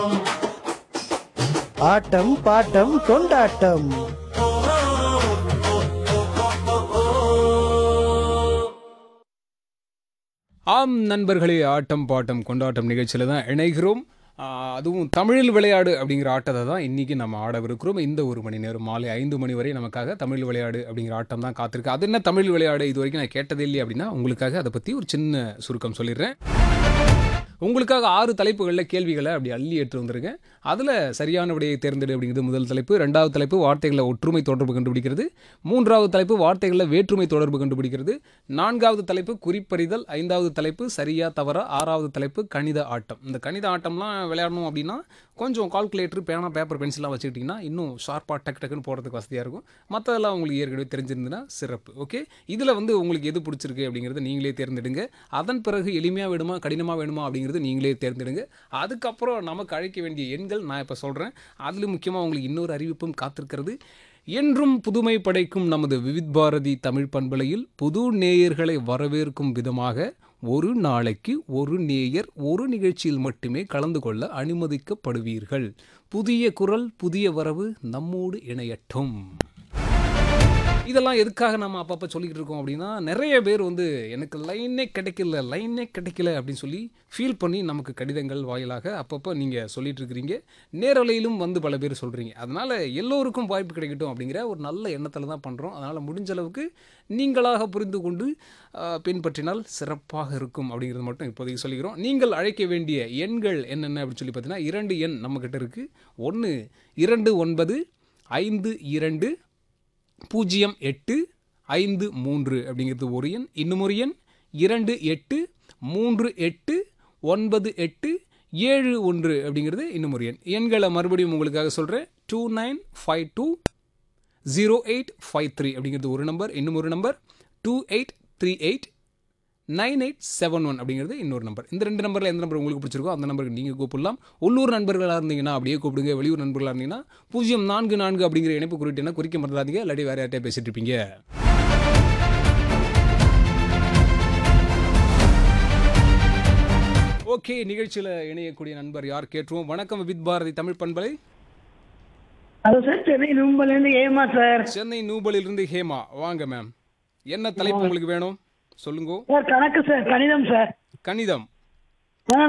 ஆட்டம் bottom கொண்டாட்டம் ஆம் நண்பர்களே ஆட்டம் பாட்டம் கொண்டாட்டம் நிகழ்ச்சியில் தான் இணைகிறோம் ஆ, அதுவும் தமிழில் விளையாடு அப்படிங்கிற ஆட்டத்தை தான் இன்றைக்கி நம்ம ஆடவிருக்கிறோம் இந்த ஒரு மணி நேரம் மாலை ஐந்து மணி வரை நமக்காக தமிழ் விளையாடு அப்படிங்கிற ஆட்டம் தான் காத்திருக்கு அது என்ன தமிழ் விளையாடு இது வரைக்கும் நான் கேட்டதே இல்லையே அப்படின்னா உங்களுக்காக அதை பற்றி ஒரு சின்ன சுருக்கம் சொல்லிடுறேன் உங்களுக்காக ஆறு தலைப்புகளில் கேள்விகளை அப்படி அள்ளி ஏற்று வந்திருக்கேன் அதில் சரியான விடையை தேர்ந்தெடு அப்படிங்கிறது முதல் தலைப்பு ரெண்டாவது தலைப்பு வார்த்தைகளை ஒற்றுமை தொடர்பு கண்டுபிடிக்கிறது மூன்றாவது தலைப்பு வார்த்தைகளில் வேற்றுமை தொடர்பு கண்டுபிடிக்கிறது நான்காவது தலைப்பு குறிப்பறிதல் ஐந்தாவது தலைப்பு சரியா தவறா ஆறாவது தலைப்பு கணித ஆட்டம் இந்த கணித ஆட்டம்லாம் விளையாடணும் அப்படின்னா கொஞ்சம் கால்குலேட்டர் பேனா பேப்பர் பென்சிலாம் வச்சுக்கிட்டிங்கன்னா இன்னும் ஷார்ப்பாக டக்கு டக்குன்னு போகிறதுக்கு வசதியாக இருக்கும் மற்றதெல்லாம் உங்களுக்கு ஏற்கனவே தெரிஞ்சிருந்துன்னா சிறப்பு ஓகே இதில் வந்து உங்களுக்கு எது பிடிச்சிருக்கு அப்படிங்கிறத நீங்களே தேர்ந்தெடுங்க அதன் பிறகு எளிமையாக வேணுமா கடினமாக வேணுமா அப்படிங்கிறது நீங்களே தேர்ந்தெடுங்க அதுக்கப்புறம் நமக்கு அழைக்க வேண்டிய எண்கள் நான் இப்போ சொல்கிறேன் அதில் முக்கியமாக உங்களுக்கு இன்னொரு அறிவிப்பும் காத்திருக்கிறது என்றும் புதுமை படைக்கும் நமது விவித் பாரதி தமிழ் பண்பலையில் புது நேயர்களை வரவேற்கும் விதமாக ஒரு நாளைக்கு ஒரு நேயர் ஒரு நிகழ்ச்சியில் மட்டுமே கலந்து கொள்ள அனுமதிக்கப்படுவீர்கள் புதிய குரல் புதிய வரவு நம்மோடு இணையட்டும் இதெல்லாம் எதுக்காக நம்ம அப்பப்போ சொல்லிக்கிட்டு இருக்கோம் அப்படின்னா நிறைய பேர் வந்து எனக்கு லைனே கிடைக்கல லைனே கிடைக்கல அப்படின்னு சொல்லி ஃபீல் பண்ணி நமக்கு கடிதங்கள் வாயிலாக அப்பப்போ நீங்கள் சொல்லிட்டு இருக்கிறீங்க நேரலையிலும் வந்து பல பேர் சொல்கிறீங்க அதனால் எல்லோருக்கும் வாய்ப்பு கிடைக்கட்டும் அப்படிங்கிற ஒரு நல்ல எண்ணத்தில் தான் பண்ணுறோம் அதனால் முடிஞ்ச அளவுக்கு நீங்களாக புரிந்து கொண்டு ஆஹ், பின்பற்றினால் சிறப்பாக இருக்கும் அப்படிங்கிறது மட்டும் இப்போதைக்கு சொல்லிக்கிறோம் நீங்கள் அழைக்க வேண்டிய எண்கள் என்னென்ன அப்படின்னு சொல்லி பார்த்தீங்கன்னா இரண்டு எண் நம்மக்கிட்ட இருக்குது ஒன்று இரண்டு ஒன்பது ஐந்து இரண்டு பூஜ்ஜியம் எட்டு ஐந்து மூன்று அப்படிங்கிறது ஒரு எண் இன்னும் ஒரு எண் இரண்டு எட்டு மூன்று எட்டு ஒன்பது எட்டு ஏழு ஒன்று அப்படிங்கிறது இன்னும் ஒரு எண் எண்களை மறுபடியும் உங்களுக்காக சொல்கிறேன் two nine five two zero eight five three அப்படிங்கிறது ஒரு நம்பர் இன்னும் ஒரு number two eight three eight nine eight seven one அப்படிங்கிறது இன்னொரு நம்பர் இந்த ரெண்டு நம்பரில் எந்த நம்பர் உங்களுக்கு பிடிச்சிருக்கோ அந்த நம்பருக்கு நீங்கள் கூப்பிடலாம் உள்ளூர் நண்பர்களாக இருந்தீங்கன்னா அப்படியே கூப்பிடுங்க வெளியூர் நண்பர்களாக இருந்தீங்கன்னா பூஜ்ஜியம் நான்கு நான்கு அப்படிங்கிற இணைப்பு குறிட்டுனா குறிக்க மறந்துடாதீங்க இல்லாட்டி வேறு யார்கிட்டயே பேசிட்டு இருப்பீங்க ஓகே நிகழ்ச்சியில் இணையக்கூடிய நண்பர் யார் கேட்டுருவோம் வணக்கம் வித் பாரதி தமிழ் பண்பலை ஹலோ சார் சென்னை நும்பலேருந்து ஏமா சார் சென்னை நூபலிலிருந்து ஹேமா வாங்க மேம் என்ன தலைப்பு உங்களுக்கு வேணும் சொல்லுங்க சார் கணக்கு சார் கணிதம் சார் கணிதம்